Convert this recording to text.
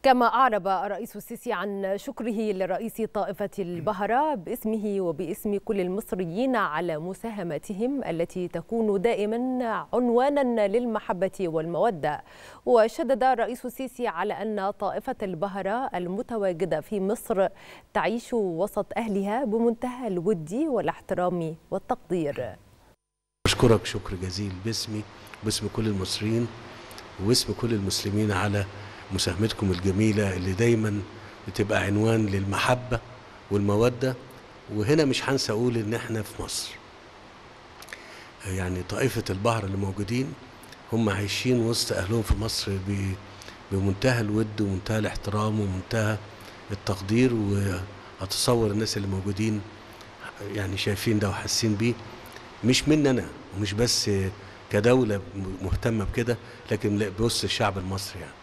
كما أعرب الرئيس السيسي عن شكره لرئيس طائفة البهرة باسمه وباسم كل المصريين على مساهمتهم التي تكون دائما عنوانا للمحبة والمودة وشدد الرئيس السيسي على أن طائفة البهرة المتواجدة في مصر تعيش وسط أهلها بمنتهى الود والاحترام والتقدير أشكرك شكر جزيل باسمي باسم كل المصريين واسم كل المسلمين على مساهمتكم الجميلة اللي دايما بتبقى عنوان للمحبة والمودة وهنا مش هنسى أقول إن إحنا في مصر يعني طائفة البحر اللي موجودين هم عايشين وسط أهلهم في مصر بمنتهى الود ومنتهى الاحترام ومنتهى التقدير وأتصور الناس اللي موجودين يعني شايفين ده وحاسين بيه مش مننا ومش بس كدولة مهتمة بكده لكن بوسط الشعب المصري يعني